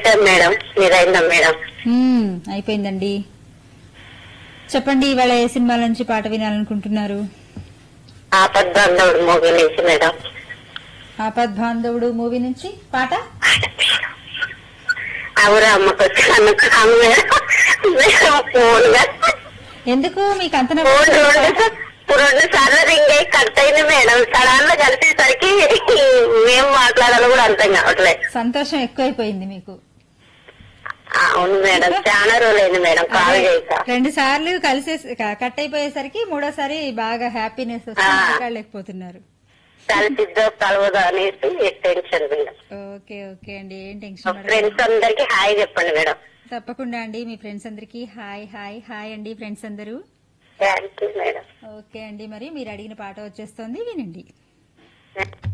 అయిపోయింది madam మీరైందా madam మ్మ్, అయిపోయిందండి చెప్పండి ఇవాళ ఏ సినిమాల నుంచి పాట వినాలనుకుంటున్నారు ఆపద్బంధవుడు మూవీ నుంచి మేడం ఆపద్ బాంధవుడు మూవీ నుంచి పాట అవురా అమ్మకు వచ్చాను కాదు మేడం మేడం ఫోన్ గా ఎందుకు మీకు అంత ఫోన్ నవ్వు రెండు రెండు సార్లు రింగ్ అయి కట్ అయింది మేడం సడన్ గా కలిసేసరికి మేము మాట్లాడాలో కూడా అర్థం కావట్లేదు సంతోషం ఎక్కువైపోయింది మీకు అవును మేడం చాలా రోజులైంది మేడం కాల్ చేయక రెండు సార్లు కలిసే కట్ అయిపోయేసరికి మూడోసారి బాగా హ్యాపీనెస్ వస్తే ఆ. మాట్లాడలేకపోతున్నారు కలిసిద్దో కలవదో అనేసి టెన్షన్ మేడం ఓకే ఓకే అండి ఏం టెన్షన్ పడకండి. ఫ్రెండ్స్ అందరికి హాయ్ చెప్పండి మేడం తప్పకుండా అండి మీ ఫ్రెండ్స్ అందరికి హాయ్ హాయ్ హాయ్ అండి ఫ్రెండ్స్ అందరూ థ్యాంక్ యూ మేడం ఓకే అండి మరి మీరు అడిగిన పాట వచ్చేస్తుంది వినండి Thank you.